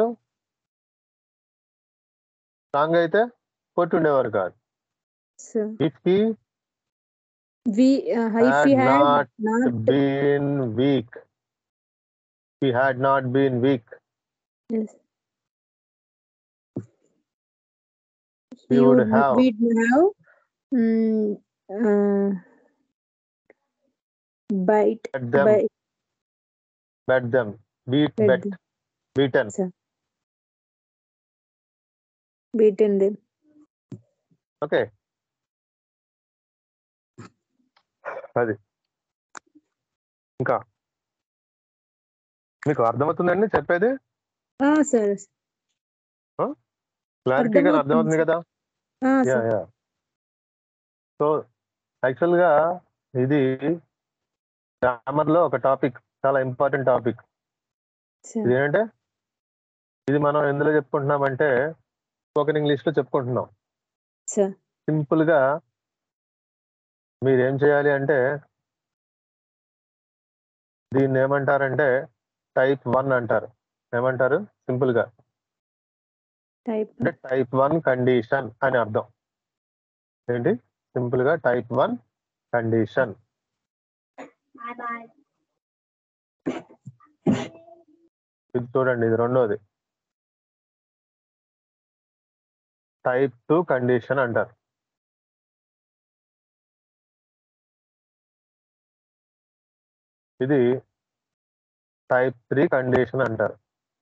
స్ట్రాంగ్ అయితే కొట్టుండేవారు కాదు so if he we uh, if he Had had not not been weak he had not been weak yes. He he would would have. we'd have mm, uh, bite bet them bite bet them beat Bet bet them. Beaten beaten them okay అది ఇంకా మీకు అర్థమవుతుందండి చెప్పేది ah sir క్లారిటీగా అర్థమవుతుంది అర్థమవుతుంది sir. కదా ah yeah sir yeah so actual గా ఇది గ్రామర్ లో ఒక టాపిక్ చాలా ఇంపార్టెంట్ టాపిక్ sir ఇది ఏంటంటే ఇది మనం ఎందులో చెప్పుకుంటున్నామంటే స్పోకెన్ ఇంగ్లీష్ లో చెప్పుకుంటున్నాం sir సింపుల్ గా మీరు ఏం చేయాలి అంటే దీన్ని ఏమంటారంటే టైప్ వన్ అంటారు ఏమంటారు సింపుల్ గా type అంటే టైప్ వన్ కండిషన్ అని అర్థం ఏంటి సింపుల్ గా టైప్ వన్ కండిషన్ ఇది చూడండి ఇది రెండోది టైప్ టూ కండిషన్ అంటారు ఇది టైప్ త్రీ కండిషన్ అంటారు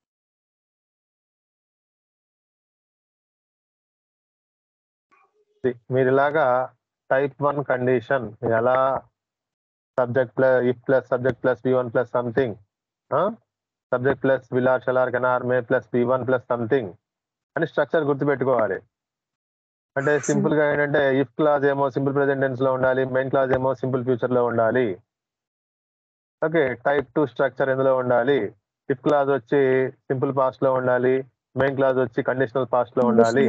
ఇది మీరు ఇలాగా టైప్ వన్ కండిషన్ ఎలా subject plus if plus subject plus V one plus something subject plus will or shall or can or may plus V one plus something అని స్ట్రక్చర్ గుర్తుపెట్టుకోవాలి అంటే సింపుల్ గా ఏంటంటే ఇఫ్ క్లాజ్ ఏమో సింపుల్ ప్రెసెంట్ టెన్స్ లో ఉండాలి main clause ఏమో సింపుల్ ఫ్యూచర్ లో ఉండాలి ఓకే టైప్ టూ స్ట్రక్చర్ ఎందులో ఉండాలి ఇఫ్ క్లాజ్ వచ్చి సింపుల్ పాస్ట్ లో ఉండాలి మెయిన్ క్లాజ్ వచ్చి కండిషనల్ పాస్ట్ లో ఉండాలి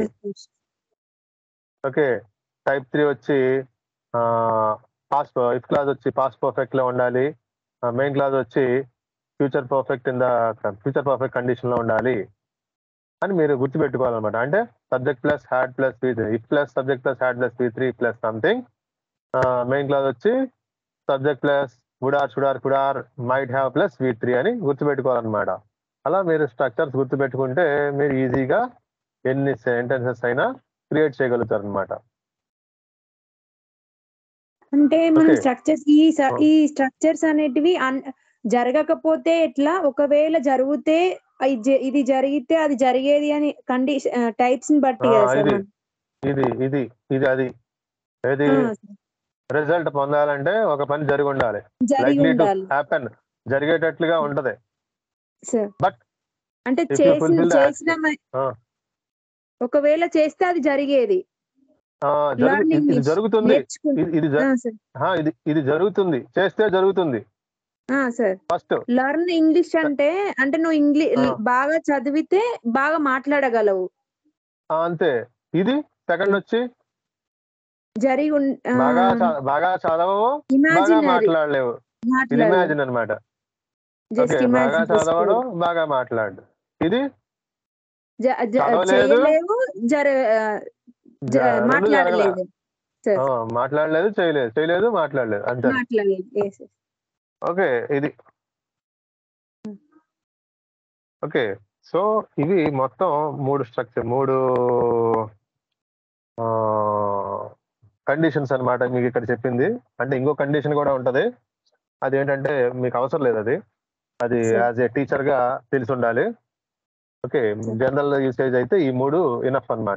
ఓకే టైప్ త్రీ వచ్చి పాస్ ఇఫ్ క్లాజ్ వచ్చి పాస్ పర్ఫెక్ట్ లో ఉండాలి మెయిన్ క్లాజ్ వచ్చి future perfect in the future perfect condition లో ఉండాలి అని మీరు గుర్తుపెట్టుకోవాలన్నమాట అంటే subject plus had plus P three if plus subject plus had plus P three plus something main clause వచ్చి subject plus would or should or could or might have plus V three అని గుర్తుపెట్టుకోవాలన్నమాట అలా మీరు structures గుర్తుపెట్టుకుంటే మీరు ఈజీగా ఎన్ని sentences అయినా క్రియేట్ చేయగలుగుతారు అనమాట అంటే మనం Okay. స్ట్రక్చర్స్ ఈ స- Oh. ఈ స్ట్రక్చర్స్ అనేటివి అన్- జరగకపోతే ఎట్లా ఒకవేళ జరిగితే ఇది జ- ఇది జరిగితే అది జరిగేది అని కండిషన్ టైప్స్ ని బట్టి ఆ, కదా సార్ ఇది మనం? ఇది ఇది ఇది అది ఏది ఆ, రిజల్ట్ పొందాలంటే ఒక పని జరిగి ఉండాలి జరిగి లైక్లీ టు ఉండాలి హ్యాపెన్ జరిగేటట్లుగా ఉంటది సార్ But అంటే if you చేసిన fulfill the చేసిన మ- Ah. ఒకవేళ చేస్తే అది జరిగేది ఆ, జరుగు- Learning ఇది- ఇది is జరుగుతుంది నేర్చుకుంటే ఇది ఇది జ- సార్ ఆ, ఇది ఇది జరుగుతుంది చేస్తే జరుగుతుంది సార్ ఫస్ట్ లర్న్ ఇంగ్లీష్ అంటే అంటే నువ్వు ఇంగ్లీష్ ఆ. బాగా చదివితే బాగా మాట్లాడగలవు అంతే ఇది సెకండ్ వచ్చి జరిగి ఉన్- ఆ, బాగా చ- బాగా చదవవు బాగా imaginary మాట్లాడలేవు ఇది మాట్లాడలేవు. ఇమాజిన్ అనమాట జస్ట్ ఓకే బాగా ఇమాజిన్ చదవడం బాగా మాట్లాడు ఇది చదవలేదు. చేయలేవు జర ఆ, జ- జ- రెండు మాట్లాడలేదు జరగల. ఆ, మాట్లాడలేదు చేయలేదు చేయలేదు మాట్లాడలేదు అంతే మాట్లాడలేదు Yes, yes. ఓకే ఇది ఓకే సో ఇవి మొత్తం మూడు స్ట్రక్చర్ మూడు కండిషన్స్ అన్నమాట మీకు ఇక్కడ చెప్పింది అంటే ఇంకో కండిషన్ కూడా ఉంటది అదేంటంటే మీకు అవసరం లేదు అది అది Sure. యాజ్ ఏ టీచర్ గా తెలిసి ఉండాలి ఓకే జనరల్ యూసేజ్ అయితే ఈ మూడు ఇనఫ్ అన్నమాట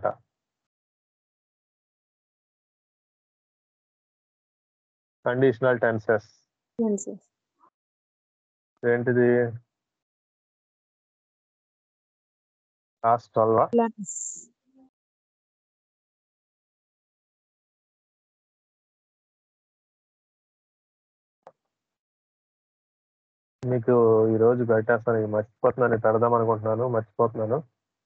కండిషనల్ టెన్సెస్ Yes, yes. ఏంటిది లాస్ట్ ట్వెల్వ్ Plus. మీకు ఈ రోజు పెట్టేస్తాను ఇది మర్చిపోతున్నాను పెడదాం అనుకుంటున్నాను మర్చిపోతున్నాను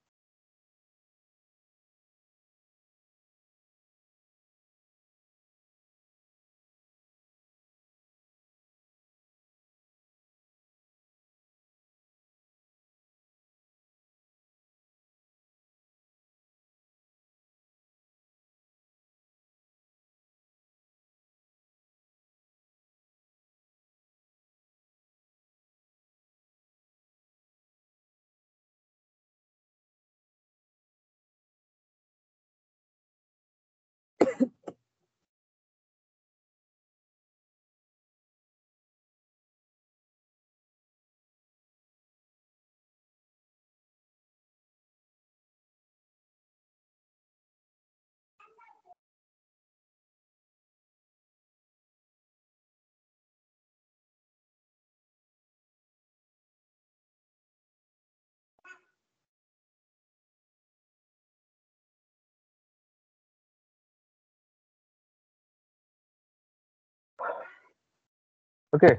ఓకే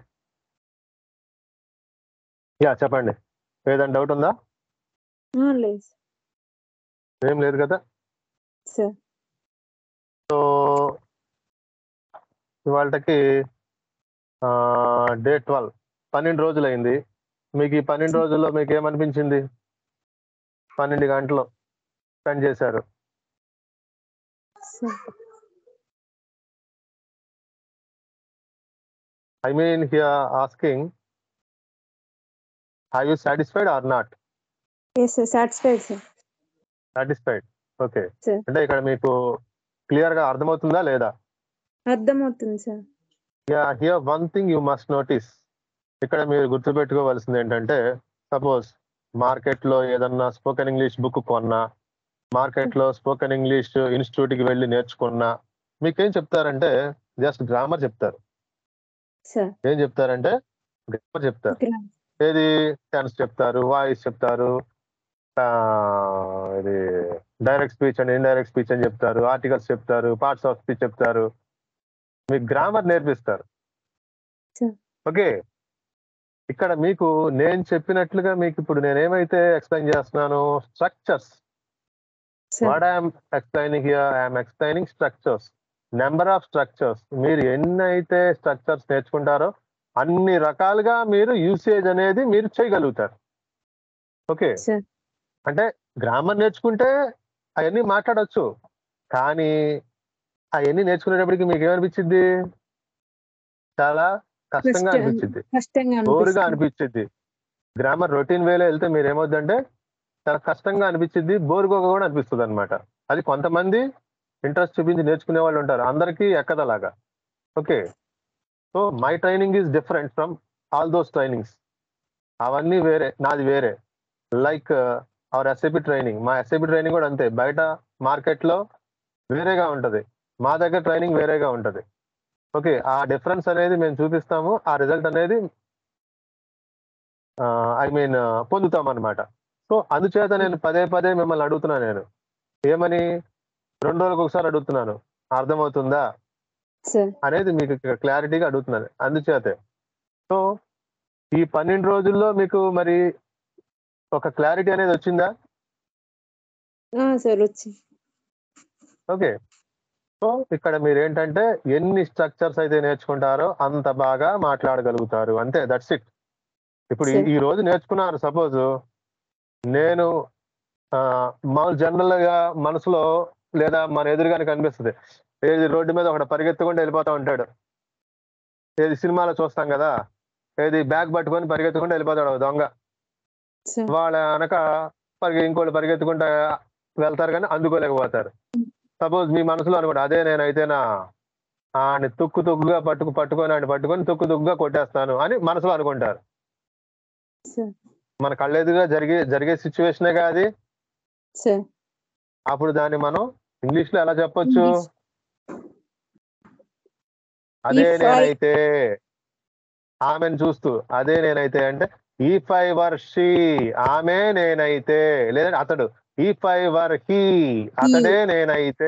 యా చెప్పండి ఏదైనా డౌట్ ఉందా ఆ, లేదు ఏం లేదు కదా సార్ సో ఇవాళకి డే ట్వెల్వ్ పన్నెండు రోజులు అయింది మీకు ఈ పన్నెండు రోజుల్లో మీకు ఏమనిపించింది పన్నెండు గంటలు స్పెండ్ చేశారు sir I mean here asking I you satisfied or not yes sir satisfied sir satisfied okay Sir. అంటే ఇక్కడ మీకు క్లియర్ గా అర్థమవుతుందా లేదా అర్థమవుతుంది sir yeah here one thing you must notice ఇక్కడ మీరు గుర్తుపెట్టుకోవాల్సింది ఏంటంటే సపోజ్ మార్కెట్ లో ఏదన్నా స్పోకెన్ ఇంగ్లీష్ బుక్ కొన్నా మార్కెట్ లో స్పోకెన్ ఇంగ్లీష్ ఇన్స్టిట్యూట్ కి వెళ్ళి నేర్చుకున్నా మీకేం చెప్తారంటే జస్ట్ గ్రామర్ చెప్తారు సార్ ఏం చెప్తారంటే గ్రామర్ చెప్తారు ఓకే ఏది టెన్స్ చెప్తారు వాయిస్ చెప్తారు ఆ, ఇది direct speech and indirect speech అని చెప్తారు ఆర్టికల్స్ చెప్తారు పార్ట్స్ ఆఫ్ స్పీచ్ చెప్తారు మీకు గ్రామర్ నేర్పిస్తారు Sure. ఓకే ఇక్కడ మీకు నేను చెప్పినట్లుగా మీకు ఇప్పుడు నేనేమైతే ఎక్స్ప్లెయిన్ చేస్తున్నాను structures sir what I'm explaining here I'm explaining structures number of structures మీరు ఎన్ని అయితే స్ట్రక్చర్స్ నేర్చుకుంటారో అన్ని రకాలుగా మీరు యూసేజ్ అనేది మీరు చేయగలుగుతారు ఓకే సార్ అంటే గ్రామర్ నేర్చుకుంటే అవన్నీ మాట్లాడొచ్చు కానీ అవన్నీ నేర్చుకునేటప్పటికి మీకు ఏమనిపించింది చాలా కష్టంగా కష్టం. అనిపించింది కష్టంగా బోరుగా అనిపిస్తుంది అనిపించింది గ్రామర్ రొటీన్ వేలో వెళ్తే మీరు ఏమవుతుందంటే చాలా కష్టంగా అనిపించింది బోరుగా కూడా అనిపిస్తుంది అనమాట అది కొంతమంది ఇంట్రెస్ట్ చూపించి నేర్చుకునే వాళ్ళు ఉంటారు అందరికీ ఎక్కదలాగా okay so my training is different from all those trainings అవన్నీ వేరే నాది వేరే లైక్ అవర్ ఎస్ఐపి ట్రైనింగ్ మా ఎస్ఐపి ట్రైనింగ్ కూడా అంతే బయట మార్కెట్లో వేరేగా ఉంటుంది మా దగ్గర ట్రైనింగ్ వేరేగా ఉంటుంది ఓకే ఆ డిఫరెన్స్ అనేది మేము చూపిస్తాము ఆ రిజల్ట్ అనేది ఐ మీన్ పొందుతాం అనమాట సో అందుచేత నేను పదే పదే మిమ్మల్ని అడుగుతున్నాను నేను ఏమని రెండు రోజులకు ఒకసారి అడుగుతున్నాను అర్థమవుతుందా సార్ అనేది మీకు క్లారిటీగా అడుగుతున్నాను అందుచేతే సో ఈ పన్నెండు రోజుల్లో మీకు మరి ఒక క్లారిటీ అనేది వచ్చిందా ఆ, సార్ వచ్చి ఓకే సో ఇక్కడ మీరు ఏంటంటే ఎన్ని స్ట్రక్చర్స్ అయితే నేర్చుకుంటారో అంత బాగా మాట్లాడగలుగుతారు అంతే దట్స్ ఇట్ ఇప్పుడు ఈ- Sure. ఈ రోజు నేర్చుకున్నారు సపోజ్ నేను ఆ, మామూలు జనరల్ గా మనసులో లేదా మన ఎదురుగానే కనిపిస్తుంది ఏది రోడ్డు మీద ఒకటి పరిగెత్తుకుంటూ వెళ్ళిపోతా ఉంటాడు ఏది సినిమాలో చూస్తాం కదా ఏది బ్యాగ్ పట్టుకొని పరిగెత్తుకుంటూ వెళ్ళిపోతాడు ఒక దొంగ సార్ వాళ్ళ వెనక పరిగె ఇంకోళ్ళు పరిగెత్తుకుంటా వెళ్తారు కానీ అందుకోలేకపోతారు సపోజ్ మీ మనసులో అనుకోండి అదే నేనైతేనా ఆయన తుక్కు తుక్కుగా పట్టుకు పట్టుకొని ఆయన పట్టుకొని తుక్కు తుక్కుగా కొట్టేస్తాను అని మనసులో అనుకుంటారు సార్ మన కళ్ళెదుగా జరిగే జరిగే సిచ్యువేషనే కాదు సార్ అప్పుడు దాన్ని మనం ఇంగ్లీష్ లో ఎలా చెప్పొచ్చు English. అదే If I- నేనైతే ఆమెను చూస్తూ అదే నేనైతే అంటే ఈ ఫై వర్ షీ ఆమె నేనైతే లేదంటే అతడు ఈ ఫై వర్ హీ అతడే నేనైతే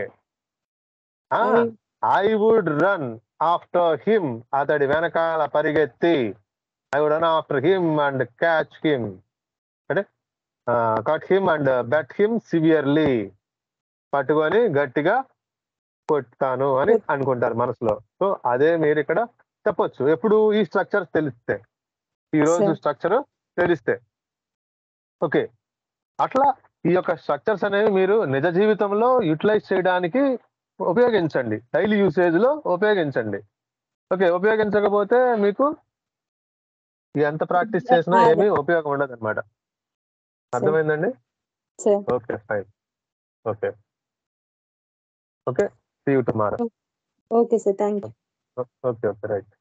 I- I would run after him అతడి వెనకాల పరిగెత్తి I would run after him and catch him అంటే cut him and bet him severely పట్టుకొని గట్టిగా కొట్టాను అని అనుకుంటారు మనసులో సో అదే మీరు ఇక్కడ చెప్పొచ్చు ఎప్పుడు ఈ స్ట్రక్చర్ తెలిస్తే ఈ రోజు Sure. స్ట్రక్చర్ తెలిస్తే ఓకే అట్లా ఈ యొక్క స్ట్రక్చర్స్ అనేవి మీరు నిజ జీవితంలో యూటిలైజ్ చేయడానికి ఉపయోగించండి డైలీ యూసేజ్ లో ఉపయోగించండి ఓకే ఉపయోగించకపోతే మీకు ఎంత ప్రాక్టీస్ చేసినా ఏమీ ఉపయోగం ఉండదు అనమాట అర్థమైందండి sir okay fine okay okay see you tomorrow okay sir thank you okay okay right